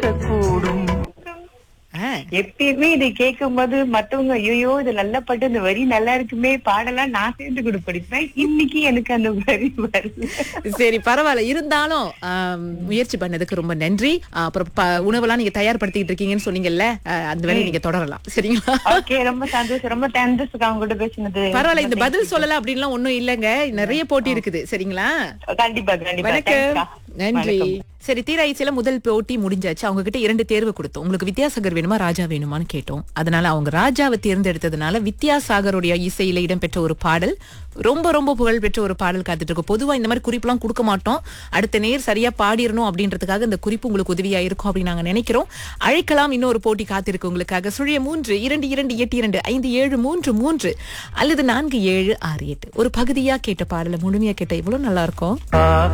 இருக்கக்கூடும் ஆ, எப்பயுமே இதை கேட்கும்போது மத்தவங்க ஐயோ இது நல்ல பாட்டு இந்த வரி நல்லா இருக்குமே பாடலாம் நான் சேர்ந்து கூட படிப்பேன் இன்னைக்கு எனக்கு அந்த வரி வருது சரி பரவாயில்ல இருந்தாலும் ஆம், முயற்சி பண்ணதுக்கு ரொம்ப நன்றி ஆ, அப்புறம் ப- உணவெல்லாம் நீங்க தயார்படுத்திட்டு இருக்கீங்கன்னு சொன்னீங்கல்ல ஆ, அந்த வேலையை நீங்க தொடரலாம் சரிங்களா ஓகே ரொம்ப சந்தோஷம் ரொம்ப தேங்க்ஸ் அவங்க கூட பேசினது பரவாயில்ல இந்த பதில் சொல்லல அப்படின்லாம் ஒண்ணும் இல்லங்க நிறைய போட்டி இருக்குது சரிங்களா கண்டிப்பா கண்டிப்பா வணக்கம் Thanks-கா. நன்றி வணக்கம். சரி தீராய்ச்சியில முதல் போட்டி முடிஞ்சாச்சு அவங்க கிட்ட இரண்டு தேர்வு கொடுத்தோம் உங்களுக்கு வித்யாசாகர் வேணுமா ராஜா வேணுமான்னு கேட்டோம் அதனால அவங்க ராஜாவை தேர்ந்தெடுத்ததுனால வித்யாசாகருடைய இசையில இடம்பெற்ற ஒரு பாடல் ரொம்ப ரொம்ப புகழ்பெற்ற ஒரு பாடல் காத்துட்டு இருக்கு பொதுவா இந்த மாதிரி குறிப்புலாம் கொடுக்க மாட்டோம் அடுத்த நேர் சரியா பாடிடணும் அப்படின்றதுக்காக இந்த குறிப்பு உங்களுக்கு உதவியா இருக்கும் அப்படின்னு நாங்க நினைக்கிறோம் அழைக்கலாம் இன்னொரு போட்டி காத்திருக்கு உங்களுக்காக சுழிய மூன்று இரண்டு இரண்டு எட்டு இரண்டு ஐந்து ஏழு மூன்று மூன்று அல்லது நான்கு ஏழு ஆறு எட்டு ஒரு பகுதியா கேட்ட பாடலை முழுமையா கேட்ட இவ்வளவு நல்லா இருக்கும் ஆக